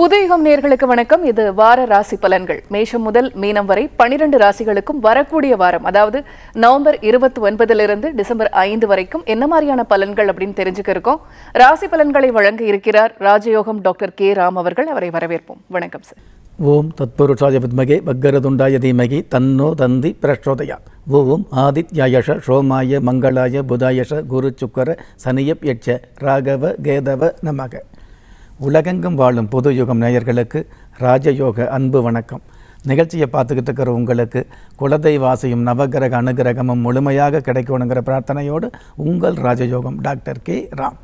புதுயுகம் நேர்களுக்கு வணக்கம் இது வார ராசி பலன்கள் மேஷம் முதல் மீனம் வரை பனிரெண்டு ராசிகளுக்கும் வரக்கூடிய வாரம் அதாவது நவம்பர் இருபத்தி ஒன்பதிலிருந்து டிசம்பர் ஐந்து வரைக்கும் என்ன மாதிரியான பலன்கள் அப்படின்னு தெரிஞ்சுக்க இருக்கோம் ராசி பலன்களை வழங்க இருக்கிறார் ராஜயோகம் டாக்டர் கே ராம் அவர்கள் அவரை வரவேற்போம் வணக்கம் சார் ஓம் தத்புருஷாய வித்மகே பக்கரதுண்டாய தீமகி தன்னோ தந்தி பிரச்சோதயா ஓம் ஆதித்யாயஷ சோமாய மங்களாய புதாயஷ குரு சுக்கர சனியப் யட்ச ராகவ கேதவ நமக உலகெங்கும் வாழும் புது யுகம் நேயர்களுக்கு ராஜயோக அன்பு வணக்கம் நிகழ்ச்சியை பார்த்துக்கிட்டு இருக்கிற உங்களுக்கு குலதெய்வாசியும் நவகிரக அனுகிரகமும் முழுமையாக கிடைக்கணுங்கிற பிரார்த்தனையோடு உங்கள் ராஜயோகம் டாக்டர் கே ராம்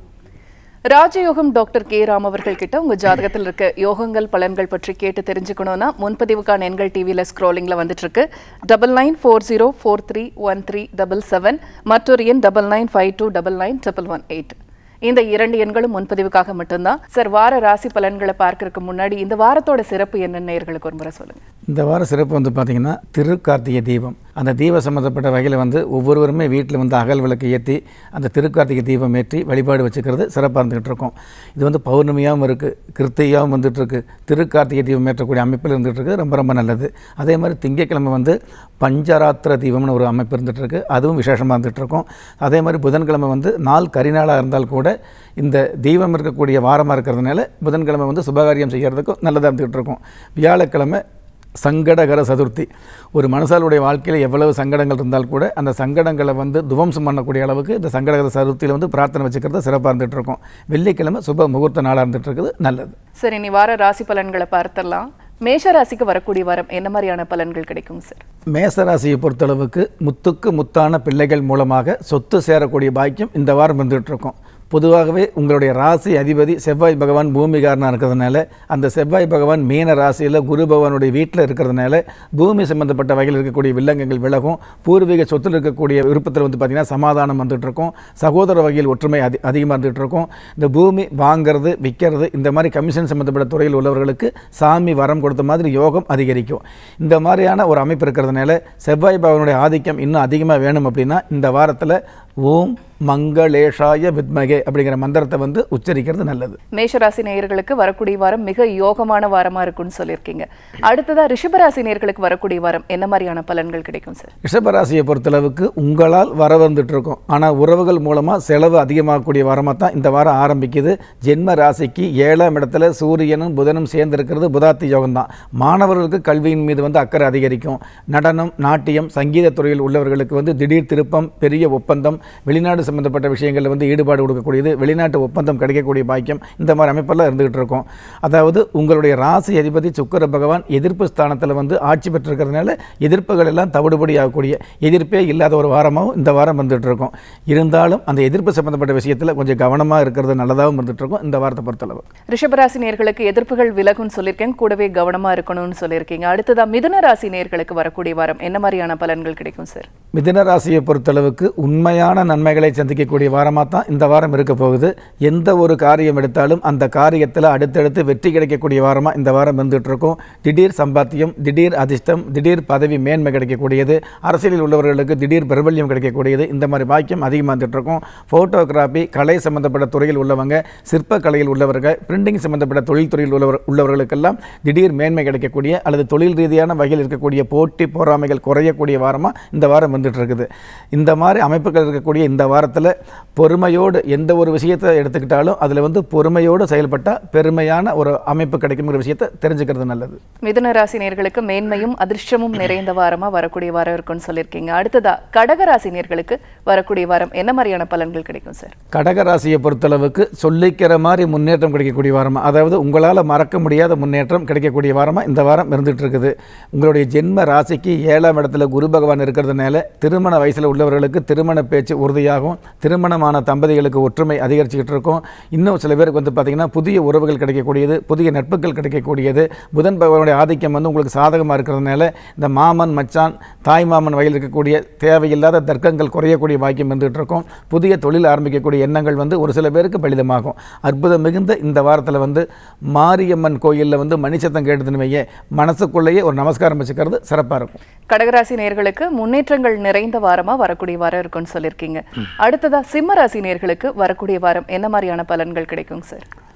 ராஜயோகம் டாக்டர் கே ராம் அவர்கள் கிட்ட உங்க ஜாதகத்தில் இருக்க யோகங்கள் பலன்கள் பற்றி கேட்டு தெரிஞ்சுக்கணும்னா முன்பதிவுக்கான எண்கள் டிவியில் ஸ்க்ரோலிங்ல வந்துட்டு இருக்கு double nine four zero four three one three double seven மற்றொரு எண் double nine five two double nine triple one eight இந்த இரண்டு எண்களும் முன்பதிவுக்காக மட்டும்தான் சார் வார ராசி பலன்களை பார்க்கறதுக்கு முன்னாடி இந்த வாரத்தோட சிறப்பு என்னென்ன நேயர்களுக்கு ஒரு முறை சொல்லுங்க இந்த வார சிறப்பு வந்து பார்த்திங்கன்னா திருக்கார்த்திகை தீபம் அந்த தீப சம்மந்தப்பட்ட வகையில் வந்து ஒவ்வொருவருமே வீட்டில் வந்து அகல் விளக்கு ஏற்றி அந்த திருக்கார்த்திகை தீபம் ஏற்றி வழிபாடு வச்சுக்கிறது சிறப்பாக இருந்துகிட்டு இருக்கும் இது வந்து பௌர்ணமியாகவும் இருக்குது கிருத்தியாகவும் வந்துட்டுருக்கு திருக்கார்த்திகை தீபம் ஏற்றக்கூடிய அமைப்பில் இருந்துகிட்டு இருக்கு ரொம்ப ரொம்ப நல்லது அதே மாதிரி திங்கட்கிழமை வந்து பஞ்சராத்திர தீபம்னு ஒரு அமைப்பு இருந்துகிட்டு இருக்கு அதுவும் விசேஷமாக இருந்துகிட்டு இருக்கும் அதே மாதிரி புதன்கிழமை வந்து நாள் கரிநாளாக இருந்தால் கூட இந்த தீபம் இருக்கக்கூடிய வாரமாக இருக்கிறதுனால புதன்கிழமை வந்து சுபகாரியம் செய்கிறதுக்கும் நல்லதாக இருந்துகிட்டு இருக்கும் வியாழக்கிழமை சங்கடகர சதுர்த்தி ஒரு மனுஷாலுடைய வாழ்க்கையில் எவ்வளவு சங்கடங்கள் இருந்தால் கூட அந்த சங்கடங்களை வந்து துவம்சம் பண்ணக்கூடிய அளவுக்கு இந்த சங்கடகர சதுர்த்தியில் வந்து பிரார்த்தனை வச்சுக்கிறது சிறப்பாக இருந்துகிட்டு இருக்கும் வெள்ளிக்கிழமை சுப முகூர்த்த நாளாக இருந்துகிட்டு இருக்குது நல்லது சரி இனி வார ராசி பலன்களை பார்த்துடலாம் மேஷ ராசிக்கு வரக்கூடிய வாரம் என்ன மாதிரியான பலன்கள் கிடைக்கும் சார் மேசராசியை பொறுத்தளவுக்கு முத்துக்கு முத்தான பிள்ளைகள் மூலமாக சொத்து சேரக்கூடிய பாக்கியம் இந்த வாரம் இருந்துகிட்டு இருக்கும் பொதுவாகவே உங்களுடைய ராசி அதிபதி செவ்வாய் பகவான் பூமிகாரனாக இருக்கிறதுனால அந்த செவ்வாய் பகவான் மீன ராசியில் குரு பகவானுடைய வீட்டில் இருக்கிறதுனால பூமி சம்பந்தப்பட்ட வகையில் இருக்கக்கூடிய வில்லங்கங்கள் விலகும் பூர்வீக சொத்தில் இருக்கக்கூடிய விருப்பத்தில் வந்து பார்த்திங்கன்னா சமாதானம் வந்துட்டு இருக்கும் சகோதர வகையில் ஒற்றுமை அதி அதிகமாக இருந்துகிட்டு இருக்கும் இந்த பூமி வாங்கிறது விற்கிறது இந்த மாதிரி கமிஷன் சம்பந்தப்பட்ட துறையில் உள்ளவர்களுக்கு சாமி வரம் கொடுத்த மாதிரி யோகம் அதிகரிக்கும் இந்த மாதிரியான ஒரு அமைப்பு இருக்கிறதுனால செவ்வாய் பகவானுடைய ஆதிக்கம் இன்னும் அதிகமாக வேணும் அப்படின்னா இந்த வாரத்தில் ஓம் மங்களேஷாய வித்மகே அப்படிங்கிற மந்திரத்தை வந்து உச்சரிக்கிறது நல்லது மேஷராசி நேயர்களுக்கு வரக்கூடிய வாரம் மிக யோகமான வாரமா இருக்கும்னு சொல்லியிருக்கீங்க அடுத்ததா ரிஷபராசி நேயர்களுக்கு வரக்கூடிய வாரம் என்ன மாதிரியான பலன்கள் கிடைக்கும் சார் ரிஷபராசியை பொறுத்தளவுக்கு உங்களால் வர வந்துட்டு இருக்கும் ஆனால் உறவுகள் மூலமாக செலவு அதிகமாகக்கூடிய வாரமாக தான் இந்த வாரம் ஆரம்பிக்குது ஜென்ம ராசிக்கு ஏழாம் இடத்துல சூரியனும் புதனும் சேர்ந்திருக்கிறது புதாத்தி யோகம் தான் மாணவர்களுக்கு கல்வியின் மீது வந்து அக்கறை அதிகரிக்கும் நடனம் நாட்டியம் சங்கீத துறையில் உள்ளவர்களுக்கு வந்து திடீர் திருப்பம் பெரிய ஒப்பந்தம் வெளிநாடு சம்பந்தப்பட்ட விஷயங்களில் வந்து ஈடுபாடு கொடுக்கக்கூடியது வெளிநாட்டு ஒப்பந்தம் கிடைக்கக்கூடிய பாக்கியம் இந்த மாதிரி அமைப்பெல்லாம் இருந்துகிட்டு இருக்கும் அதாவது உங்களுடைய ராசி அதிபதி சுக்கர பகவான் எதிர்ப்பு ஸ்தானத்தில் வந்து ஆட்சி பெற்றிருக்கிறதுனால எதிர்ப்புகள் எல்லாம் தவிடுபடி ஆகக்கூடிய எதிர்ப்பே இல்லாத ஒரு வாரமாகவும் இந்த வாரம் வந்துட்டு இருக்கும் இருந்தாலும் அந்த எதிர்ப்பு சம்பந்தப்பட்ட விஷயத்தில் கொஞ்சம் கவனமாக இருக்கிறது நல்லதாகவும் இருந்துட்டு இருக்கும் இந்த வாரத்தை பொறுத்தளவு ரிஷபராசி நேயர்களுக்கு எதிர்ப்புகள் விலகும்னு சொல்லியிருக்கேன் கூடவே கவனமா இருக்கணும்னு சொல்லியிருக்கீங்க அடுத்ததா மிதுன ராசி நேயர்களுக்கு வரக்கூடிய வாரம் என்ன மாதிரியான பலன்கள் கிடைக்கும் சார் மிதுன ராசியை பொறுத்தளவுக்கு உண்மையான நன்மைகளை சந்திக்கக்கூடிய வாரமாக தான் இந்த வாரம் இருக்க போகுது எந்த ஒரு காரியம் எடுத்தாலும் அந்த காரியத்தில் அடுத்தடுத்து வெற்றி கிடைக்கக்கூடிய வாரமாக இந்த வாரம் இருந்துகிட்டு இருக்கும் திடீர் சம்பாத்தியம் திடீர் அதிர்ஷ்டம் திடீர் பதவி மேன்மை கிடைக்கக்கூடியது அரசியலில் உள்ளவர்களுக்கு திடீர் பிரபல்யம் கிடைக்கக்கூடியது இந்த மாதிரி பாக்கியம் அதிகமாக இருந்துட்டு இருக்கும் ஃபோட்டோகிராஃபி கலை சம்பந்தப்பட்ட துறையில் உள்ளவங்க சிற்ப கலையில் உள்ளவர்கள் பிரிண்டிங் சம்பந்தப்பட்ட தொழில்துறையில் உள்ளவர் உள்ளவர்களுக்கெல்லாம் திடீர் மேன்மை கிடைக்கக்கூடிய அல்லது தொழில் ரீதியான வகையில் இருக்கக்கூடிய போட்டி பொறாமைகள் குறையக்கூடிய வாரமாக இந்த வாரம் வந்துட்டு இருக்குது இந்த மாதிரி அமைப்புகள் இருக்கக்கூடிய இந்த வாரத்தில் பொறுமையோடு எந்த ஒரு விஷயத்தை எடுத்துக்கிட்டாலும் அதில் வந்து பொறுமையோடு செயல்பட்டால் பெருமையான ஒரு அமைப்பு கிடைக்குங்கிற விஷயத்தை தெரிஞ்சுக்கிறது நல்லது மிதுன ராசி நேயர்களுக்கு மேன்மையும் அதிர்ஷ்டமும் நிறைந்த வாரமா வரக்கூடிய வாரம் இருக்கும்னு சொல்லியிருக்கீங்க அடுத்ததா கடக ராசி நேயர்களுக்கு வரக்கூடிய வாரம் என்ன மாதிரியான பலன்கள் கிடைக்கும் சார் கடகராசியை பொறுத்தளவுக்கு சொல்லிக்கிற மாதிரி முன்னேற்றம் கிடைக்கக்கூடிய வாரமாக அதாவது உங்களால் மறக்க முடியாத முன்னேற்றம் கிடைக்கக்கூடிய வாரமாக இந்த வாரம் இருந்துகிட்டு இருக்குது உங்களுடைய ஜென்ம ராசிக்கு ஏழாம் இடத்துல குரு பகவான் இருக்கிறதுனால திருமண வயசில் உள்ளவர்களுக்கு திருமண பேச்சு உறுதியாகும் திருமணமான தம்பதிகளுக்கு ஒற்றுமை அதிகரிச்சுக்கிட்டு இருக்கும் இன்னும் சில பேருக்கு வந்து பார்த்திங்கன்னா புதிய உறவுகள் கிடைக்கக்கூடியது புதிய நட்புகள் கிடைக்கக்கூடியது புதன் பகவானுடைய ஆதிக்கம் வந்து உங்களுக்கு சாதகமாக இருக்கிறதுனால இந்த மாமன் மச்சான் தாய் மாமன் வகையில் இருக்கக்கூடிய தேவையில்லாத தர்க்கங்கள் குறையக்கூடிய பாக்கியம் வந்துகிட்டு இருக்கும் புதிய தொழில் ஆரம்பிக்கக்கூடிய எண்ணங்கள் வந்து ஒரு சில பேருக்கு பலிதமாகும் அற்புதம் மிகுந்த இந்த வாரத்தில் வந்து மாரியம்மன் கோயிலில் வந்து மணிச்சத்தம் கேட்டதுன்னு வையே மனசுக்குள்ளேயே ஒரு நமஸ்காரம் வச்சுக்கிறது சிறப்பாக இருக்கும் கடகராசி நேயர்களுக்கு முன்னேற்றங்கள் நிறைந்த வாரமா வரக்கூடிய வாரம் இருக்கும்னு சொல்லியிருக்கீங்க அடுத்ததா சிம்ம ராசி நேயர்களுக்கு வரக்கூடிய வாரம் என்ன மாதிரியான பலன்கள் கிடைக்கும் சார்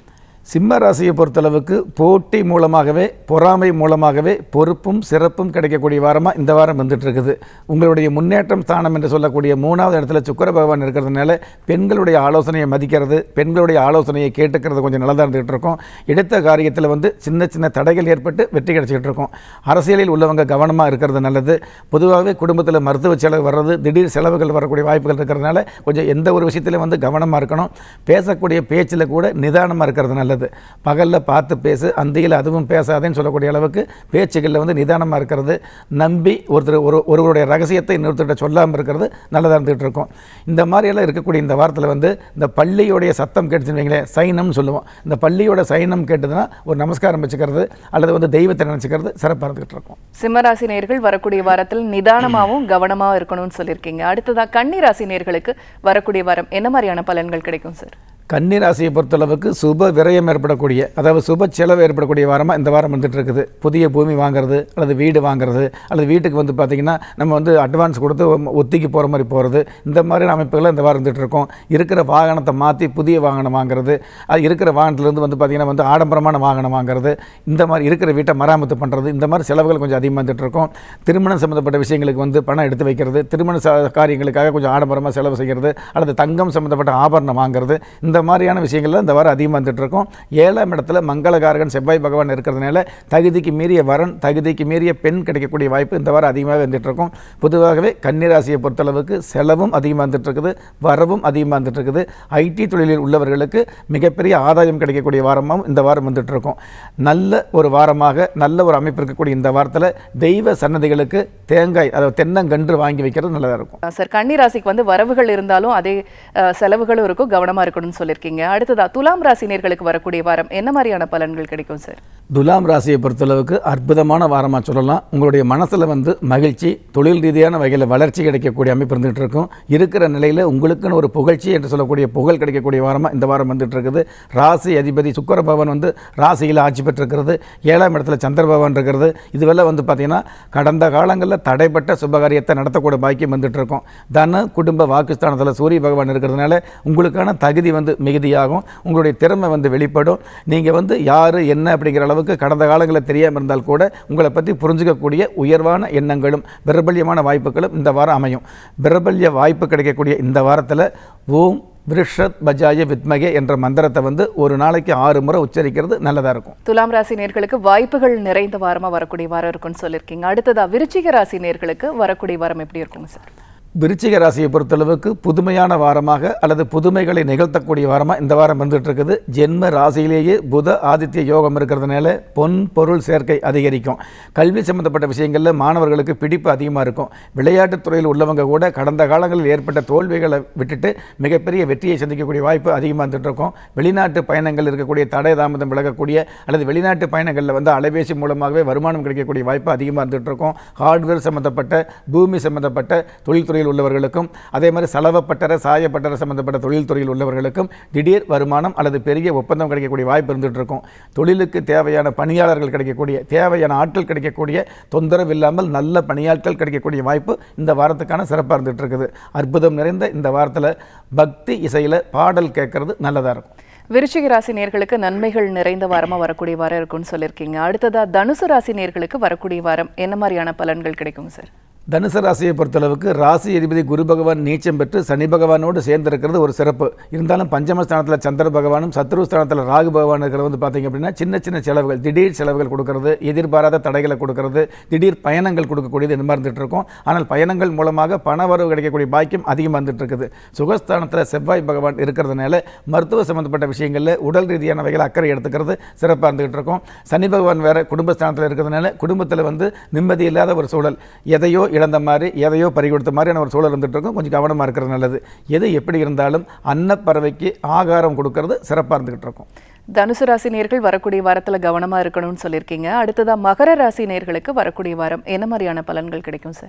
சிம்ம ராசியை பொறுத்தளவுக்கு போட்டி மூலமாகவே பொறாமை மூலமாகவே பொறுப்பும் சிறப்பும் கிடைக்கக்கூடிய வாரமாக இந்த வாரம் வந்துட்டு இருக்குது உங்களுடைய முன்னேற்றம் ஸ்தானம் என்று சொல்லக்கூடிய மூணாவது இடத்துல சுக்கிர பகவான் இருக்கிறதுனால பெண்களுடைய ஆலோசனையை மதிக்கிறது பெண்களுடைய ஆலோசனையை கேட்டுக்கிறது கொஞ்சம் நல்லதாக இருந்துகிட்டு இருக்கும் எடுத்த காரியத்தில் வந்து சின்ன சின்ன தடைகள் ஏற்பட்டு வெற்றி கிடைச்சிக்கிட்டு இருக்கும் அரசியலில் உள்ளவங்க கவனமாக இருக்கிறது நல்லது பொதுவாகவே குடும்பத்தில் மருத்துவ செலவு வர்றது திடீர் செலவுகள் வரக்கூடிய வாய்ப்புகள் இருக்கிறதுனால கொஞ்சம் எந்த ஒரு விஷயத்திலும் வந்து கவனமாக இருக்கணும் பேசக்கூடிய பேச்சில் கூட நிதானமாக இருக்கிறது நல்லது பகலில் பார்த்து பேசு அந்தியில் அதுவும் பேசாதேன்னு சொல்லக்கூடிய அளவுக்கு பேச்சுகளில் வந்து நிதானமாக இருக்கிறது நம்பி ஒருத்தர் ஒரு ஒருவருடைய ரகசியத்தை இன்னொருத்தர்கிட்ட சொல்லாமல் இருக்கிறது நல்லதாக இருந்துகிட்டு இருக்கும் இந்த மாதிரியெல்லாம் இருக்கக்கூடிய இந்த வாரத்தில் வந்து இந்த பள்ளியோடைய சத்தம் கேட்டுச்சுன்னு வைங்களேன் சைனம்னு சொல்லுவோம் இந்த பள்ளியோட சைனம் கேட்டதுன்னா ஒரு நமஸ்காரம் வச்சுக்கிறது அல்லது வந்து தெய்வத்தை நினச்சிக்கிறது சிறப்பாக இருந்துகிட்டு இருக்கும் சிம்மராசி நேர்கள் வரக்கூடிய வாரத்தில் நிதானமாகவும் கவனமாகவும் இருக்கணும்னு சொல்லியிருக்கீங்க அடுத்ததா கன்னி ராசி நேர்களுக்கு வரக்கூடிய வாரம் என்ன மாதிரியான பலன்கள் கிடைக்கும் சார் கன்னி ராசியை பொறுத்தளவுக்கு சுப விரயம் ஏற்படக்கூடிய அதாவது சுப செலவு ஏற்படக்கூடிய வாரமாக இந்த வாரம் வந்துட்டு இருக்குது புதிய பூமி வாங்குறது அல்லது வீடு வாங்குறது அல்லது வீட்டுக்கு வந்து பார்த்திங்கன்னா நம்ம வந்து அட்வான்ஸ் கொடுத்து ஒத்திக்கு போகிற மாதிரி போகிறது இந்த மாதிரியான அமைப்புகள் இந்த வாரம் வந்துட்டு இருக்கோம் இருக்கிற வாகனத்தை மாற்றி புதிய வாகனம் வாங்குறது அது இருக்கிற வாகனத்துலேருந்து வந்து பார்த்திங்கன்னா வந்து ஆடம்பரமான வாகனம் வாங்குறது இந்த மாதிரி இருக்கிற வீட்டை மராமத்து பண்ணுறது இந்த மாதிரி செலவுகள் கொஞ்சம் அதிகமாக வந்துட்டு இருக்கும் திருமணம் சம்மந்தப்பட்ட விஷயங்களுக்கு வந்து பணம் எடுத்து வைக்கிறது திருமண ச காரியங்களுக்காக கொஞ்சம் ஆடம்பரமாக செலவு செய்கிறது அல்லது தங்கம் சம்மந்தப்பட்ட ஆபரணம் வாங்குறது இந்த மாதிரியான விஷயங்கள்ல இந்த வாரம் அதிகமாக வந்துட்டு இருக்கும் ஏழாம் இடத்துல மங்களகாரகன் செவ்வாய் பகவான் இருக்கிறதுனால தகுதிக்கு மீறிய வரன் தகுதிக்கு மீறிய பெண் கிடைக்கக்கூடிய வாய்ப்பு இந்த வாரம் அதிகமாக வந்துட்டு இருக்கும் பொதுவாகவே கன்னிராசியை பொறுத்தளவுக்கு செலவும் அதிகமாக வந்துட்டு இருக்குது வரவும் அதிகமாக வந்துட்டு இருக்குது ஐடி தொழிலில் உள்ளவர்களுக்கு மிகப்பெரிய ஆதாயம் கிடைக்கக்கூடிய வாரமாகவும் இந்த வாரம் வந்துட்டு இருக்கும் நல்ல ஒரு வாரமாக நல்ல ஒரு அமைப்பு இருக்கக்கூடிய இந்த வாரத்தில் தெய்வ சன்னதிகளுக்கு தேங்காய் அதாவது தென்னங்கன்று வாங்கி வைக்கிறது நல்லதாக இருக்கும் சார் கன்னி ராசிக்கு வந்து வரவுகள் இருந்தாலும் அதே அஹ், செலவுகளும் இருக்கும் கவனமா இருக்கணும்னு சொல்லியிருக்கீங்க அடுத்ததா துலாம் ராசி நேர்களுக்கு வரக்கூடிய வாரம் என்ன மாதிரியான பலன்கள் கிடைக்கும் சார் துலாம் ராசியை பொறுத்தளவுக்கு அற்புதமான வாரமாக சொல்லலாம் உங்களுடைய மனசில் வந்து மகிழ்ச்சி தொழில் ரீதியான வகையில் வளர்ச்சி கிடைக்கக்கூடிய அமைப்பு இருந்துகிட்டு இருக்கும் இருக்கிற நிலையில் உங்களுக்குன்னு ஒரு புகழ்ச்சி என்று சொல்லக்கூடிய புகழ் கிடைக்கக்கூடிய வாரமாக இந்த வாரம் வந்துட்டு இருக்குது ராசி அதிபதி சுக்கர பவன் வந்து ராசியில் ஆட்சி பெற்றிருக்கிறது ஏழாம் இடத்துல சந்திர பவன் இருக்கிறது இதுவெல்லாம் வந்து பார்த்திங்கன்னா கடந்த காலங்களில் தடைப்பட்ட சுபகாரியத்தை நடத்தக்கூடிய பாக்கியம் வந்துட்டு இருக்கும் தன குடும்ப வாக்குஸ்தானத்தில் சூரிய பகவான் இருக்கிறதுனால உங்களுக்கான தகுதி வந்து மிகுதியாகும் உங்களுடைய திறமை வந்து வெளிப்படும் நீங்கள் வந்து யார் என்ன அப்படிங்கிற அளவுக்கு கடந்த காலங்களில் தெரியாமல் இருந்தால் கூட உங்களை பற்றி புரிஞ்சுக்கக்கூடிய உயர்வான எண்ணங்களும் பிரபல்யமான வாய்ப்புகளும் இந்த வாரம் அமையும் பிரபல்ய வாய்ப்பு கிடைக்கக்கூடிய இந்த வாரத்தில் ஓம் விருஷத் பஜாய வித்மகே என்ற மந்திரத்தை வந்து ஒரு நாளைக்கு ஆறு முறை உச்சரிக்கிறது நல்லதாக இருக்கும் துலாம் ராசி நேர்களுக்கு வாய்ப்புகள் நிறைந்த வாரமா வரக்கூடிய வாரம் இருக்கும்னு சொல்லியிருக்கீங்க அடுத்ததா விருச்சிக ராசி நேர்களுக்கு வரக்கூடிய வாரம் எப்படி இருக்குங்க சார் விருச்சிக ராசியை பொறுத்தளவுக்கு புதுமையான வாரமாக அல்லது புதுமைகளை நிகழ்த்தக்கூடிய வாரமாக இந்த வாரம் வந்துட்டு இருக்குது ஜென்ம ராசியிலேயே புத ஆதித்ய யோகம் இருக்கிறதுனால பொன் பொருள் சேர்க்கை அதிகரிக்கும் கல்வி சம்பந்தப்பட்ட விஷயங்களில் மாணவர்களுக்கு பிடிப்பு அதிகமாக இருக்கும் விளையாட்டுத் துறையில் உள்ளவங்க கூட கடந்த காலங்களில் ஏற்பட்ட தோல்விகளை விட்டுட்டு மிகப்பெரிய வெற்றியை சந்திக்கக்கூடிய வாய்ப்பு அதிகமாக வந்துட்டு இருக்கும் வெளிநாட்டு பயணங்கள் இருக்கக்கூடிய தடை தாமதம் விலகக்கூடிய அல்லது வெளிநாட்டு பயணங்களில் வந்து அலைபேசி மூலமாகவே வருமானம் கிடைக்கக்கூடிய வாய்ப்பு அதிகமாக இருந்துட்டு இருக்கும் ஹார்ட்வேர் சம்மந்தப்பட்ட பூமி சம்மந்தப்பட்ட தொழில்துறையில் உள்ளவர்களுக்கும் அதே மாதிரி செலவப்பட்டற சாயப்பட்டற சம்மந்தப்பட்ட தொழில்துறையில் உள்ளவர்களுக்கும் திடீர் வருமானம் அல்லது பெரிய ஒப்பந்தம் கிடைக்கக்கூடிய வாய்ப்பு இருந்துட்டு இருக்கும் தொழிலுக்கு தேவையான பணியாளர்கள் கிடைக்கக்கூடிய தேவையான ஆட்கள் கிடைக்கக்கூடிய தொந்தரவு இல்லாமல் நல்ல பணியாட்கள் கிடைக்கக்கூடிய வாய்ப்பு இந்த வாரத்துக்கான சிறப்பாக இருந்துட்டு இருக்குது அற்புதம் நிறைந்த இந்த வாரத்தில் பக்தி இசையில் பாடல் கேட்கறது நல்லதாக இருக்கும் விருச்சிக ராசி நேர்களுக்கு நன்மைகள் நிறைந்த வாரமா வரக்கூடிய வாரம் இருக்கும்னு சொல்லியிருக்கீங்க அடுத்ததா தனுசு ராசி நேர்களுக்கு வரக்கூடிய வாரம் என்ன மாதிரியான பலன்கள் கிடைக்கும் சார் தனுசு ராசியை பொறுத்தளவுக்கு ராசி அதிபதி குரு பகவான் நீச்சம் பெற்று சனி பகவானோடு சேர்ந்திருக்கிறது ஒரு சிறப்பு இருந்தாலும் பஞ்சமஸ்தானத்தில் சந்திர பகவானும் சத்ரு ஸ்தானத்தில் ராகு பகவான் இருக்கிறது வந்து பார்த்தீங்க அப்படின்னா சின்ன சின்ன செலவுகள் திடீர் செலவுகள் கொடுக்கறது எதிர்பாராத தடைகளை கொடுக்கறது திடீர் பயணங்கள் கொடுக்கக்கூடியது இந்த மாதிரி இருந்துட்டு இருக்கும் ஆனால் பயணங்கள் மூலமாக பண வரவு கிடைக்கக்கூடிய பாக்கியம் அதிகமாக வந்துட்டு இருக்குது சுகஸ்தானத்தில் செவ்வாய் பகவான் இருக்கிறதுனால மருத்துவ சம்பந்தப்பட்ட விஷயங்களில் உடல் ரீதியான வகையில் அக்கறை எடுத்துக்கிறது சிறப்பாக இருந்துகிட்டு இருக்கும் சனி பகவான் வேற குடும்பஸ்தானத்தில் இருக்கிறதுனால குடும்பத்தில் வந்து நிம்மதி இல்லாத ஒரு சூழல் எதையோ இழந்த மாதிரி எதையோ பறிகொடுத்த மாதிரியான ஒரு சூழல் இருந்துட்டு இருக்கும் கொஞ்சம் கவனமாக இருக்கிறது நல்லது எது எப்படி இருந்தாலும் அன்னப்பறவைக்கு ஆகாரம் கொடுக்கறது சிறப்பாக இருந்துகிட்டு இருக்கும் தனுசு ராசி நேர்கள் வரக்கூடிய வாரத்துல கவனமா இருக்கணும்னு சொல்லியிருக்கீங்க அடுத்ததா மகர ராசி நேர்களுக்கு வரக்கூடிய வாரம் என்ன மாதிரியான பலன்கள் கிடைக்கும் சார்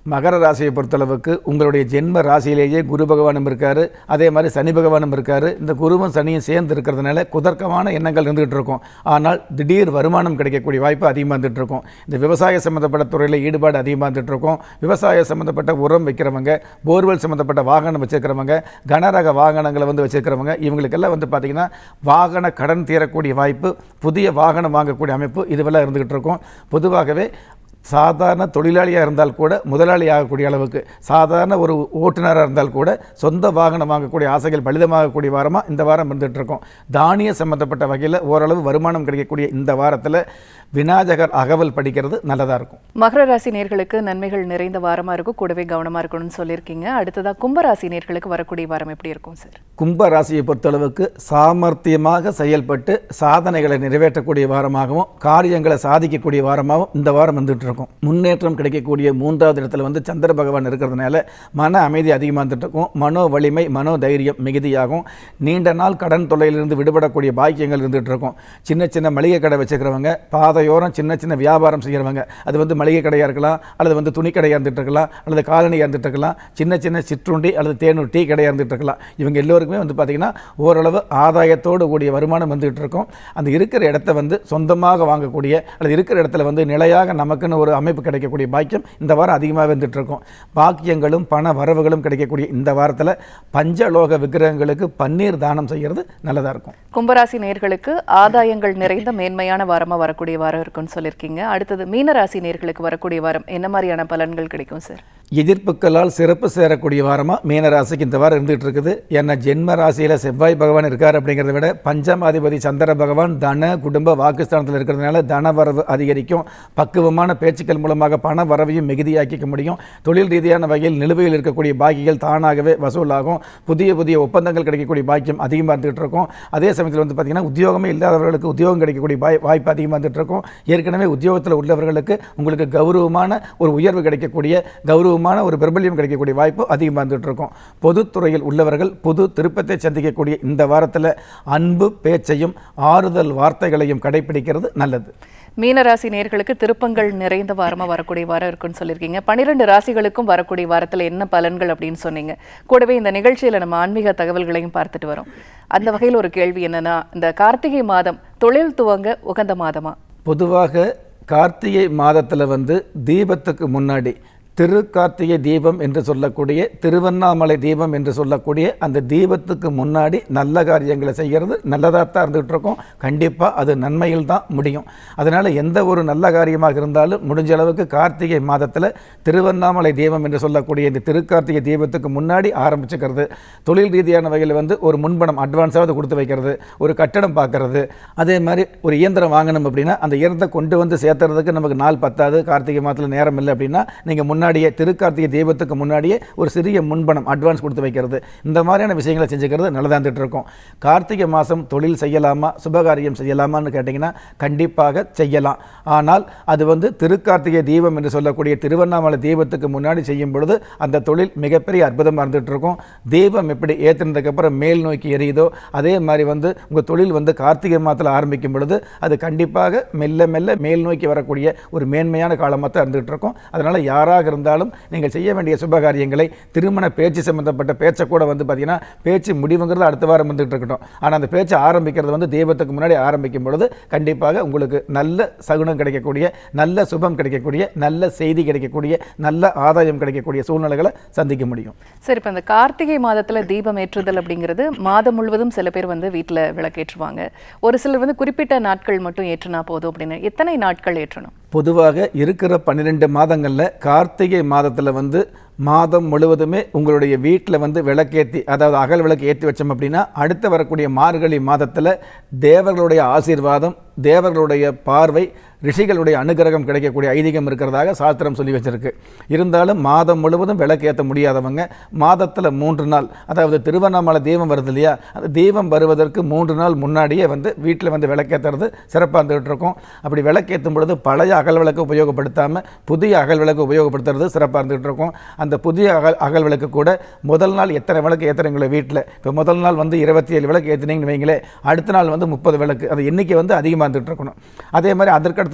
மகர ராசியை பொறுத்தளவுக்கு உங்களுடைய ஜென்ம ராசியிலேயே குரு பகவானும் இருக்காரு அதே மாதிரி சனி பகவானும் இருக்காரு இந்த குருவும் சனியும் சேர்ந்து இருக்கிறதுனால குதர்க்கமான எண்ணங்கள் இருந்துகிட்டு இருக்கும் ஆனால் திடீர் வருமானம் கிடைக்கக்கூடிய வாய்ப்பு அதிகமாக இருந்துட்டு இருக்கும் இந்த விவசாய சம்மந்தப்பட்ட துறையில் ஈடுபாடு அதிகமாக இருந்துட்டு இருக்கும் விவசாய சம்மந்தப்பட்ட உரம் வைக்கிறவங்க போர்வெல் சம்மந்தப்பட்ட வாகனம் வச்சிருக்கிறவங்க கனரக வாகனங்களை வந்து வச்சிருக்கிறவங்க இவங்களுக்கெல்லாம் வந்து பார்த்திங்கன்னா வாகன கடன் தீரக்கூடிய வாய்ப்பு புதிய வாகனம் வாங்கக்கூடிய அமைப்பு இதுவெல்லாம் இருந்துகிட்டு இருக்கும் பொதுவாகவே சாதாரண தொழிலாளியாக இருந்தால் கூட முதலாளி ஆகக்கூடிய அளவுக்கு சாதாரண ஒரு ஓட்டுநராக இருந்தால் கூட சொந்த வாகனம் வாங்கக்கூடிய ஆசைகள் பலிதமாகக்கூடிய வாரமாக இந்த வாரம் இருந்துகிட்டு இருக்கோம் தானிய சம்பந்தப்பட்ட வகையில் ஓரளவு வருமானம் கிடைக்கக்கூடிய இந்த வாரத்தில் விநாயகர் அகவல் படிக்கிறது நல்லதாக இருக்கும் மகர ராசி நேர்களுக்கு நன்மைகள் நிறைந்த வாரமா இருக்கும் கூடவே கவனமா இருக்கணும்னு சொல்லியிருக்கீங்க அடுத்ததா கும்பராசி நேர்களுக்கு வரக்கூடிய வாரம் எப்படி இருக்கும் சார் கும்ப ராசியை பொறுத்தளவுக்கு சாமர்த்தியமாக செயல்பட்டு சாதனைகளை நிறைவேற்றக்கூடிய வாரமாகவும் காரியங்களை சாதிக்கக்கூடிய வாரமாகவும் இந்த வாரம் வந்துட்டு இருக்கும் முன்னேற்றம் கிடைக்கக்கூடிய மூன்றாவது இடத்துல வந்து சந்திர பகவான் இருக்கிறதுனால மன அமைதி அதிகமாக வந்துட்டு இருக்கும் மனோ வலிமை மனோ தைரியம் மிகுதியாகும் நீண்ட நாள் கடன் தொல்லையிலிருந்து விடுபடக்கூடிய பாக்கியங்கள் இருந்துகிட்டு இருக்கும் சின்ன சின்ன மளிகை கடை வச்சுக்கிறவங்க பாதையோரம் சின்ன சின்ன வியாபாரம் செய்கிறவங்க அது வந்து மளிகை கடையாக இருக்கலாம் அல்லது வந்து துணி கடையாக இருந்துட்டு இருக்கலாம் அல்லது காலனியாக இருந்துட்டு இருக்கலாம் சின்ன சின்ன சிற்றுண்டி அல்லது தேநூறு டீ கடையாக இருந்துட்டு இருக்கலாம் இவங்க எல்லோருக்குமே வந்து பார்த்திங்கன்னா ஓரளவு ஆதாயத்தோடு கூடிய வருமானம் வந்துகிட்டு இருக்கும் அந்த இருக்கிற இடத்த வந்து சொந்தமாக வாங்கக்கூடிய அல்லது இருக்கிற இடத்துல வந்து நிலையாக நமக்குன்னு ஒரு அமைப்பு கிடைக்கக்கூடிய பாக்கியம் இந்த வாரம் அதிகமாக வந்துட்டு இருக்கும் பாக்கியங்களும் பண வரவுகளும் கிடைக்கக்கூடிய இந்த வாரத்தில் பஞ்சலோக விக்கிரகங்களுக்கு பன்னீர் தானம் செய்கிறது நல்லதாக இருக்கும் கும்பராசி நேர்களுக்கு ஆதாயங்கள் நிறைந்த மேன்மையான வாரமா வரக்கூடிய வாரம் இருக்கும்னு சொல்லியிருக்கீங்க அடுத்தது மீனராசி நேர்களுக்கு வரக்கூடிய வாரம் என்ன மாதிரியான பலன்கள் கிடைக்கும் சார் எதிர்ப்புகளால் சிறப்பு சேரக்கூடிய வாரமாக மீன ராசிக்கு இந்த வாரம் இருந்துகிட்டு இருக்குது ஏன்னா ஜென்ம ராசியில் செவ்வாய் பகவான் இருக்கார் அப்படிங்கிறத விட பஞ்சமாதிபதி சந்திர பகவான் தன குடும்ப வாக்குஸ்தானத்தில் இருக்கிறதுனால தன வரவு அதிகரிக்கும் பக்குவமான பேச்சுக்கள் மூலமாக பண வரவையும் மிகுதியாக்கிக்க முடியும் தொழில் ரீதியான வகையில் நிலுவையில் இருக்கக்கூடிய பாக்கிகள் தானாகவே வசூலாகும் புதிய புதிய ஒப்பந்தங்கள் கிடைக்கக்கூடிய பாக்கியம் அதிகமாக இருந்துகிட்டு இருக்கும் அதே சமயத்தில் வந்து பார்த்திங்கன்னா உத்தியோகமே இல்லாதவர்களுக்கு உத்தியோகம் கிடைக்கக்கூடிய வாய் வாய்ப்பு அதிகமாக இருந்துட்டு இருக்கும் ஏற்கனவே உத்தியோகத்தில் உள்ளவர்களுக்கு உங்களுக்கு கௌரவமான ஒரு உயர்வு கிடைக்கக்கூடிய கௌரவமான ஒரு பிரபல்யம் கிடைக்கக்கூடிய வாய்ப்பு அதிகமாக இருந்துட்டு இருக்கும் பொதுத்துறையில் உள்ளவர்கள் புது திருப்பத்தை சந்திக்கக்கூடிய இந்த வாரத்தில் அன்பு பேச்சையும் ஆறுதல் வார்த்தைகளையும் கடைபிடிக்கிறது நல்லது மீனராசி நேர்களுக்கு திருப்பங்கள் நிறைந்த வாரமா வரக்கூடிய வாரம் இருக்குன்னு சொல்லியிருக்கீங்க பன்னிரெண்டு ராசிகளுக்கும் வரக்கூடிய வாரத்துல என்ன பலன்கள் அப்படின்னு சொன்னீங்க கூடவே இந்த நிகழ்ச்சியில நம்ம ஆன்மீக தகவல்களையும் பார்த்துட்டு வரோம் அந்த வகையில் ஒரு கேள்வி என்னன்னா இந்த கார்த்திகை மாதம் தொழில் துவங்க உகந்த மாதமா பொதுவாக கார்த்திகை மாதத்தில் வந்து தீபத்துக்கு முன்னாடி திருக்கார்த்திகை தீபம் என்று சொல்லக்கூடிய திருவண்ணாமலை தீபம் என்று சொல்லக்கூடிய அந்த தீபத்துக்கு முன்னாடி நல்ல காரியங்களை செய்கிறது நல்லதாக தான் இருந்துகிட்டு இருக்கோம் கண்டிப்பாக அது நன்மையில் தான் முடியும் அதனால் எந்த ஒரு நல்ல காரியமாக இருந்தாலும் முடிஞ்ச அளவுக்கு கார்த்திகை மாதத்தில் திருவண்ணாமலை தீபம் என்று சொல்லக்கூடிய இந்த திருக்கார்த்திகை தீபத்துக்கு முன்னாடி ஆரம்பிச்சுக்கிறது தொழில் ரீதியான வகையில் வந்து ஒரு முன்பணம் அட்வான்ஸாவது கொடுத்து வைக்கிறது ஒரு கட்டடம் பார்க்கறது அதே மாதிரி ஒரு இயந்திரம் வாங்கணும் அப்படின்னா அந்த இயந்திரத்தை கொண்டு வந்து சேர்த்துறதுக்கு நமக்கு நாள் பத்தாது கார்த்திகை மாதத்தில் நேரம் இல்லை அப்படின்னா நீங்கள் முன்னாடியே திருக்கார்த்திகை தீபத்துக்கு முன்னாடியே ஒரு சிறிய முன்பணம் அட்வான்ஸ் கொடுத்து வைக்கிறது இந்த மாதிரியான விஷயங்களை செஞ்சுக்கிறது நல்லதாக இருந்துட்டு இருக்கும் கார்த்திகை மாதம் தொழில் செய்யலாமா சுபகாரியம் செய்யலாமான்னு கேட்டிங்கன்னா கண்டிப்பாக செய்யலாம் ஆனால் அது வந்து திருக்கார்த்திகை தீபம் என்று சொல்லக்கூடிய திருவண்ணாமலை தீபத்துக்கு முன்னாடி செய்யும் பொழுது அந்த தொழில் மிகப்பெரிய அற்புதமாக இருந்துட்டு இருக்கும் தீபம் எப்படி ஏற்றினதுக்கப்புறம் மேல் நோக்கி எரியுதோ அதே மாதிரி வந்து உங்கள் தொழில் வந்து கார்த்திகை மாதத்தில் ஆரம்பிக்கும் பொழுது அது கண்டிப்பாக மெல்ல மெல்ல மேல் நோக்கி வரக்கூடிய ஒரு மேன்மையான காலமாக தான் இருந்துகிட்டு இருக்கும் அதனால் யாராக இருந்தாலும் நீங்கள் செய்ய வேண்டிய சுபகாரியங்களை திருமண பேச்சு சம்பந்தப்பட்ட பேச்சை கூட வந்து பார்த்தீங்கன்னா பேச்சு முடிவுங்கிறது அடுத்த வாரம் வந்துட்டு இருக்கட்டும் ஆனால் அந்த பேச்சு ஆரம்பிக்கிறது வந்து தீபத்துக்கு முன்னாடி ஆரம்பிக்கும் பொழுது கண்டிப்பாக உங்களுக்கு நல்ல சகுனம் கிடைக்கக்கூடிய நல்ல சுபம் கிடைக்கக்கூடிய நல்ல செய்தி கிடைக்கக்கூடிய நல்ல ஆதாயம் கிடைக்கக்கூடிய சூழ்நிலைகளை சந்திக்க முடியும் சரி இப்போ இந்த கார்த்திகை மாதத்துல தீபம் ஏற்றுதல் அப்படிங்கிறது மாதம் முழுவதும் சில பேர் வந்து வீட்டில் விளக்கேற்றுவாங்க ஒரு சிலர் வந்து குறிப்பிட்ட நாட்கள் மட்டும் ஏற்றுனா போதும் அப்படின்னு எத்தனை நாட்கள் ஏற்றணும் பொதுவாக இருக்கிற பன்னிரெண்டு மாதங்களில் கார்த்திகை மாதத்தில் வந்து மாதம் முழுவதுமே உங்களுடைய வீட்டில் வந்து விளக்கேற்றி அதாவது அகல் விளக்கு ஏற்றி வச்சோம் அப்படின்னா அடுத்து வரக்கூடிய மார்கழி மாதத்தில் தேவர்களுடைய ஆசீர்வாதம் தேவர்களுடைய பார்வை ரிஷிகளுடைய அனுகிரகம் கிடைக்கக்கூடிய ஐதீகம் இருக்கிறதாக சாஸ்திரம் சொல்லி வச்சிருக்கு இருந்தாலும் மாதம் முழுவதும் விளக்கேற்ற முடியாதவங்க மாதத்தில் மூன்று நாள் அதாவது திருவண்ணாமலை தீபம் வருது இல்லையா அந்த தீபம் வருவதற்கு மூன்று நாள் முன்னாடியே வந்து வீட்டில் வந்து விளக்கேற்றுறது சிறப்பாக இருந்துகிட்டு இருக்கும் அப்படி விளக்கேற்றும் பொழுது பழைய அகல் விளக்கு உபயோகப்படுத்தாமல் புதிய அகல் விளக்கு உபயோகப்படுத்துறது சிறப்பாக இருந்துகிட்டு இருக்கும் அந்த புதிய அகல் அகல் விளக்கு கூட முதல் நாள் எத்தனை விளக்கு ஏற்றுறீங்களோ வீட்டில் இப்போ முதல் நாள் வந்து இருபத்தி ஏழு விளக்கு ஏற்றுனீங்கன்னு வைங்களேன் அடுத்த நாள் வந்து முப்பது விளக்கு அந்த எண்ணிக்கை வந்து அதிகமாக இருந்துகிட்டு இருக்கணும் அதே மாதிரி அதற்கடுத்த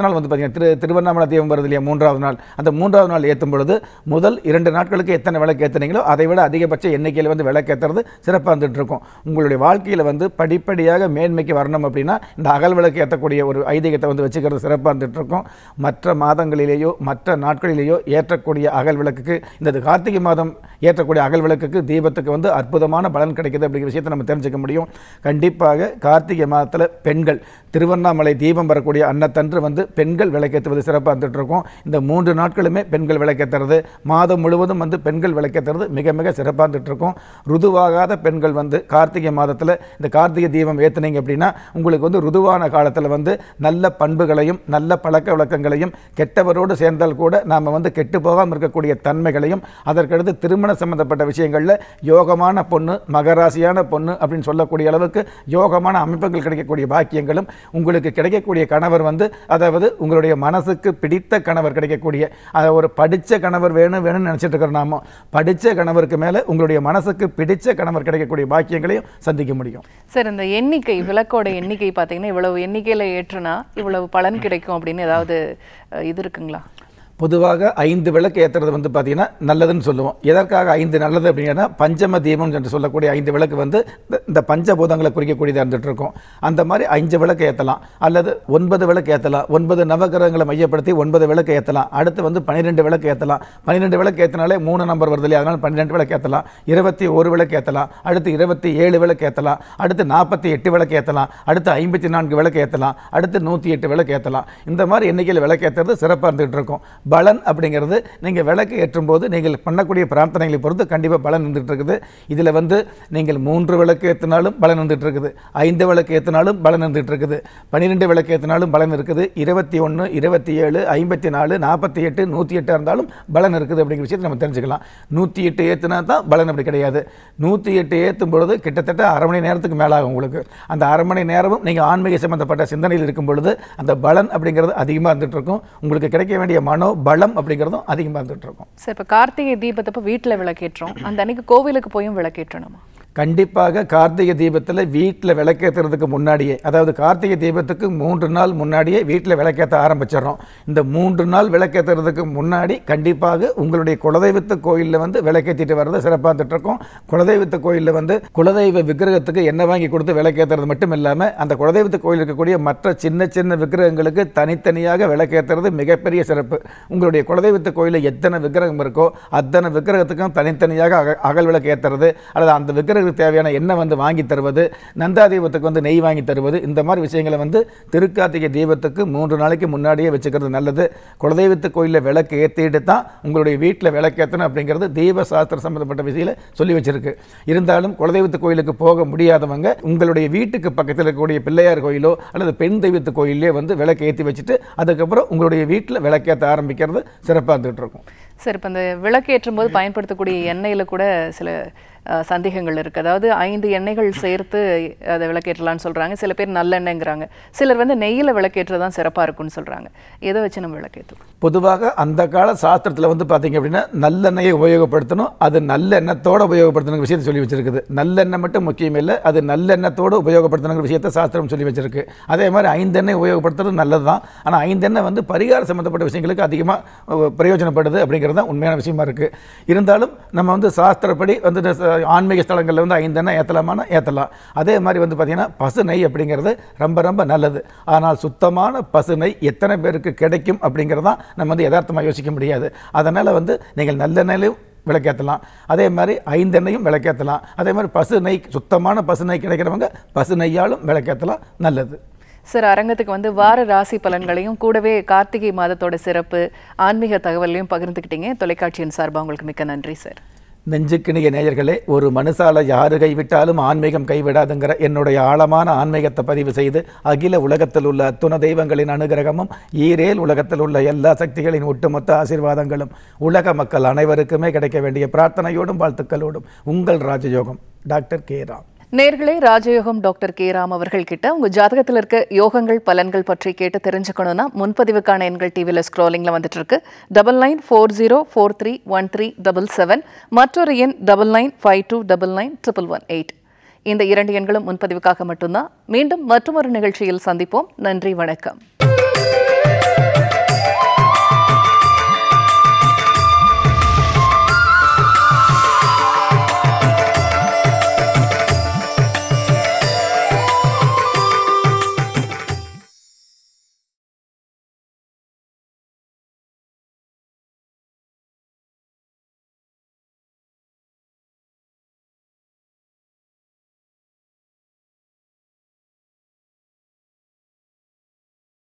அடுத்த நாள் வந்து பார்த்தீங்கன்னா திரு திருவண்ணாமலை தீபம் வருது இல்லையா மூன்றாவது நாள் அந்த மூன்றாவது நாள் ஏற்றும் பொழுது முதல் இரண்டு நாட்களுக்கு எத்தனை விளக்கு ஏற்றுனீங்களோ அதை விட அதிகபட்ச எண்ணிக்கையில் வந்து விளக்கு ஏற்றுறது சிறப்பாக இருந்துட்டு இருக்கும் உங்களுடைய வாழ்க்கையில் வந்து படிப்படியாக மேன்மைக்கு வரணும் அப்படின்னா இந்த அகல் விளக்கு ஏற்றக்கூடிய ஒரு ஐதீகத்தை வந்து வச்சுக்கிறது சிறப்பாக இருந்துட்டு இருக்கும் மற்ற மாதங்களிலேயோ மற்ற நாட்களிலேயோ ஏற்றக்கூடிய அகல் விளக்குக்கு இந்த கார்த்திகை மாதம் ஏற்றக்கூடிய அகல் விளக்குக்கு தீபத்துக்கு வந்து அற்புதமான பலன் கிடைக்குது அப்படிங்கிற விஷயத்தை நம்ம தெரிஞ்சுக்க முடியும் கண்டிப்பாக கார்த்திகை மாதத்தில் பெண்கள் திருவண்ணாமலை தீபம் வரக்கூடிய அன்னத்தன்று வந்து பெண்கள் விளக்கேற்றுவது சிறப்பாக இருந்துட்டு இருக்கும் இந்த மூன்று நாட்களுமே பெண்கள் விளக்கேற்றுறது மாதம் முழுவதும் வந்து பெண்கள் விளக்கேற்றுறது மிக மிக சிறப்பாக இருந்துட்டு இருக்கும் ருதுவாகாத பெண்கள் வந்து கார்த்திகை மாதத்தில் இந்த கார்த்திகை தீபம் ஏற்றுனீங்க அப்படின்னா உங்களுக்கு வந்து ருதுவான காலத்தில் வந்து நல்ல பண்புகளையும் நல்ல பழக்க வழக்கங்களையும் கெட்டவரோடு சேர்ந்தால் கூட நாம் வந்து கெட்டு போகாமல் இருக்கக்கூடிய தன்மைகளையும் அதற்கடுத்து திருமண சம்பந்தப்பட்ட விஷயங்களில் யோகமான பொண்ணு மகராசியான பொண்ணு அப்படின்னு சொல்லக்கூடிய அளவுக்கு யோகமான அமைப்புகள் கிடைக்கக்கூடிய பாக்கியங்களும் உங்களுக்கு கிடைக்கக்கூடிய கணவர் வந்து அதாவது உங்களுடைய மனசுக்கு பிடித்த கணவர் கிடைக்கக்கூடிய அதை ஒரு படித்த கணவர் வேணும் வேணும்னு நினச்சிட்டு இருக்கிற நாமோ படித்த கணவருக்கு மேலே உங்களுடைய மனசுக்கு பிடித்த கணவர் கிடைக்கக்கூடிய பாக்கியங்களையும் சந்திக்க முடியும் சார் இந்த எண்ணிக்கை விளக்கோட எண்ணிக்கை பார்த்தீங்கன்னா இவ்வளவு எண்ணிக்கையில் ஏற்றுனா இவ்வளவு பலன் கிடைக்கும் அப்படின்னு ஏதாவது அஹ், இது இருக்குங்களா பொதுவாக ஐந்து விளக்கு ஏற்றுறது வந்து பார்த்தீங்கன்னா நல்லதுன்னு சொல்லுவோம் எதற்காக ஐந்து நல்லது அப்படின்னா பஞ்சம தீபம் என்று சொல்லக்கூடிய ஐந்து விளக்கு வந்து இந்த- இந்த பஞ்சபூதங்களை குறிக்கக்கூடியதாக இருந்துட்டு இருக்கும் அந்த மாதிரி அஞ்சு விளக்கு ஏற்றலாம் அல்லது ஒன்பது விளக்கு ஏற்றலாம் ஒன்பது நவகிரகங்களை மையப்படுத்தி ஒன்பது விளக்கு ஏற்றலாம் அடுத்து வந்து பன்னிரெண்டு விளக்கு ஏற்றலாம் பன்னிரெண்டு விளக்கு ஏற்றினாலே மூணு நம்பர் வருது இல்லையா அதனால் பன்னிரெண்டு விளக்கு ஏற்றலாம் இருபத்தி ஒரு விளக்கு ஏற்றலாம் அடுத்து இருபத்தி ஏழு விளக்கு ஏற்றலாம் அடுத்து நாற்பத்தி எட்டு விளக்கு ஏற்றலாம் அடுத்து ஐம்பத்தி நான்கு விளக்கு ஏற்றலாம் அடுத்து நூற்றி எட்டு விளக்கு ஏற்றலாம் இந்த மாதிரி எண்ணிக்கையில் விளக்கு ஏற்றுறது சிறப்பாக இருந்துகிட்டு இருக்கும் பலன் அப்படிங்கிறது நீங்கள் விளக்கு ஏற்றும் போது நீங்கள் பண்ணக்கூடிய பிரார்த்தனைகளை பொறுத்து கண்டிப்பாக பலன் இருந்துகிட்டு இருக்குது இதில் வந்து நீங்கள் மூன்று விளக்கு ஏற்றினாலும் பலன் இருந்துகிட்டு இருக்குது ஐந்து விளக்கு ஏற்றினாலும் பலன் இருந்துகிட்டு இருக்குது பன்னிரெண்டு விளக்கு ஏற்றினாலும் பலன் இருக்குது இருபத்தி ஒன்று இருபத்தி ஏழு ஐம்பத்தி நாலு நாற்பத்தி எட்டு நூற்றி எட்டாக இருந்தாலும் பலன் இருக்குது அப்படிங்கிற விஷயத்தை நம்ம தெரிஞ்சுக்கலாம் நூற்றி எட்டு ஏற்றுனா தான் பலன் அப்படி கிடையாது நூற்றி எட்டு ஏற்றும் பொழுது கிட்டத்தட்ட அரை மணி நேரத்துக்கு மேலாகும் உங்களுக்கு அந்த அரை மணி நேரமும் நீங்கள் ஆன்மீக சம்பந்தப்பட்ட சிந்தனையில் இருக்கும் பொழுது அந்த பலன் அப்படிங்கிறது அதிகமாக இருந்துட்டு இருக்கும் உங்களுக்கு கிடைக்க வேண்டிய மனோ பலம் அப்படிங்கிறதும் அதிகமாக இருந்துட்டு இருக்கும் சார் இப்போ கார்த்திகை தீபத்தப்போ வீட்டில் விளக்கேற்றோம் அந்த அன்னைக்கு கோவிலுக்கு போயும் விளக்கேற்றணுமா கண்டிப்பாக கார்த்திகை தீபத்தில் வீட்டில் விளக்கேற்றுறதுக்கு முன்னாடியே அதாவது கார்த்திகை தீபத்துக்கு மூன்று நாள் முன்னாடியே வீட்டில் விளக்கேற்ற ஆரம்பிச்சிடுறோம் இந்த மூன்று நாள் விளக்கேற்றுறதுக்கு முன்னாடி கண்டிப்பாக உங்களுடைய குலதெய்வத்து கோயிலில் வந்து விளக்கேற்றிட்டு வர்றது சிறப்பாக இருந்துட்டு இருக்கும் குலதெய்வத்து கோயிலில் வந்து குலதெய்வ விக்கிரகத்துக்கு எண்ணெய் வாங்கி கொடுத்து விளக்கேற்றுறது மட்டும் இல்லாமல் அந்த குலதெய்வத்து கோயில் இருக்கக்கூடிய மற்ற சின்ன சின்ன விக்கிரகங்களுக்கு தனித்தனியாக விளக்கேற்றுறது மிகப்பெரிய சிறப்பு உங்களுடைய குலதெய்வத்து கோயிலில் எத்தனை விக்கிரகம் இருக்கோ அத்தனை விக்கிரகத்துக்கும் தனித்தனியாக அக அகல் விளக்கு ஏற்றுறது அல்லது அந்த விக்கிரகத்துக்கு தேவையான எண்ணெய் வந்து வாங்கி தருவது நந்தா தீபத்துக்கு வந்து நெய் வாங்கி தருவது இந்த மாதிரி விஷயங்களை வந்து திருக்கார்த்திகை தீபத்துக்கு மூன்று நாளைக்கு முன்னாடியே வச்சுக்கிறது நல்லது குலதெய்வத்து கோயிலில் விளக்கு ஏற்றிட்டு தான் உங்களுடைய வீட்டில் விளக்கேற்றணும் அப்படிங்கிறது தெய்வ சாஸ்திர சம்பந்தப்பட்ட விஷயத்தில் சொல்லி வச்சிருக்கு இருந்தாலும் குலதெய்வத்து கோயிலுக்கு போக முடியாதவங்க உங்களுடைய வீட்டுக்கு பக்கத்தில் இருக்கக்கூடிய பிள்ளையார் கோயிலோ அல்லது பெண் தெய்வத்து கோயிலே வந்து விளக்கு ஏற்றி வச்சுட்டு அதுக்கப்புறம் உங்களுடைய வீட்டில் விளக்கேற்ற ஆரம்பிக்கிறது சிறப்பாக இருந்துகிட்டு இருக்கும் சார் இப்போ இந்த விளக்கேற்றும் போது பயன்படுத்தக்கூடிய எண்ணெயில் கூட சில அஹ், சந்தேகங்கள் இருக்குது அதாவது ஐந்து எண்ணெய்கள் சேர்த்து அதை விளக்கேற்றலாம்னு சொல்கிறாங்க சில பேர் நல்லெண்ணெய்ங்கிறாங்க சிலர் வந்து நெய்யில் விளக்கேற்றது தான் சிறப்பாக இருக்கும்னு சொல்கிறாங்க எதை வச்சு நம்ம விளக்கேற்றுவோம் பொதுவாக அந்த கால சாஸ்திரத்தில் வந்து பார்த்தீங்க அப்படின்னா நல்லெண்ணெயை உபயோகப்படுத்தணும் அது நல்லெண்ணத்தோடு உபயோகப்படுத்தணுங்கிற விஷயத்தை சொல்லி வச்சிருக்குது நல்லெண்ணெய் மட்டும் முக்கியம் இல்லை அது நல்லெண்ணத்தோடு உபயோகப்படுத்தணுங்கிற விஷயத்தை சாஸ்திரம் சொல்லி வச்சிருக்கு அதே மாதிரி ஐந்தெண்ணெய் உபயோகப்படுத்துறது நல்லது தான் ஆனால் ஐந்தெண்ணெய் வந்து பரிகார சம்மந்தப்பட்ட விஷயங்களுக்கு அதிகமாக பிரயோஜனப்படுது அப்படிங்கிறது தான் உண்மையான விஷயமா இருக்குது இருந்தாலும் நம்ம வந்து சாஸ்திரப்படி வந்து இந்த ச- ஆன்மீக ஸ்தலங்களில் வந்து ஐந்தெண்ணெய் ஏற்றலாமான ஏற்றலாம் அதே மாதிரி வந்து பார்த்திங்கன்னா பசு நெய் அப்படிங்கிறது ரொம்ப ரொம்ப நல்லது ஆனால் சுத்தமான பசு நெய் எத்தனை பேருக்கு கிடைக்கும் அப்படிங்கிறது தான் நம்ம வந்து யதார்த்தமாக யோசிக்க முடியாது அதனால் வந்து நீங்கள் நல்லெண்ணெயிலையும் விளக்கேற்றலாம் அதே மாதிரி ஐந்தெண்ணையும் விளக்கேற்றலாம் அதே மாதிரி பசு நெய் சுத்தமான பசு நெய் கிடைக்கிறவங்க பசு நெய்யாலும் விளக்கேற்றலாம் நல்லது சார் அரங்கத்துக்கு வந்து வார ராசி பலன்களையும் கூடவே கார்த்திகை மாதத்தோட சிறப்பு ஆன்மீக தகவலையும் பகிர்ந்துக்கிட்டீங்க தொலைக்காட்சியின் சார்பாக உங்களுக்கு மிக்க நன்றி சார் நெஞ்சுக்கிணிய நேயர்களே ஒரு மனுஷால யாரு கைவிட்டாலும் ஆன்மீகம் கைவிடாதுங்கிற என்னுடைய ஆழமான ஆன்மீகத்தை பதிவு செய்து அகில உலகத்தில் உள்ள அத்துண தெய்வங்களின் அனுகிரகமும் ஈரேல் உலகத்தில் உள்ள எல்லா சக்திகளின் ஒட்டுமொத்த ஆசீர்வாதங்களும் உலக மக்கள் அனைவருக்குமே கிடைக்க வேண்டிய பிரார்த்தனையோடும் வாழ்த்துக்களோடும் உங்கள் ராஜயோகம் டாக்டர் கே ராம் நேர்களே ராஜயோகம் டாக்டர் கே ராம் அவர்கள் கிட்ட உங்க ஜாதகத்தில் இருக்க யோகங்கள் பலன்கள் பற்றி கேட்டு தெரிஞ்சுக்கணும்னா முன்பதிவுக்கான எண்கள் டிவியில் ஸ்க்ரோலிங்கில் வந்துட்டு இருக்கு double nine four zero four three one three double seven மற்றொரு எண் double nine five two double nine triple one eight இந்த இரண்டு எண்களும் முன்பதிவுக்காக மட்டும்தான் மீண்டும் மற்றொரு நிகழ்ச்சியில் சந்திப்போம் நன்றி வணக்கம்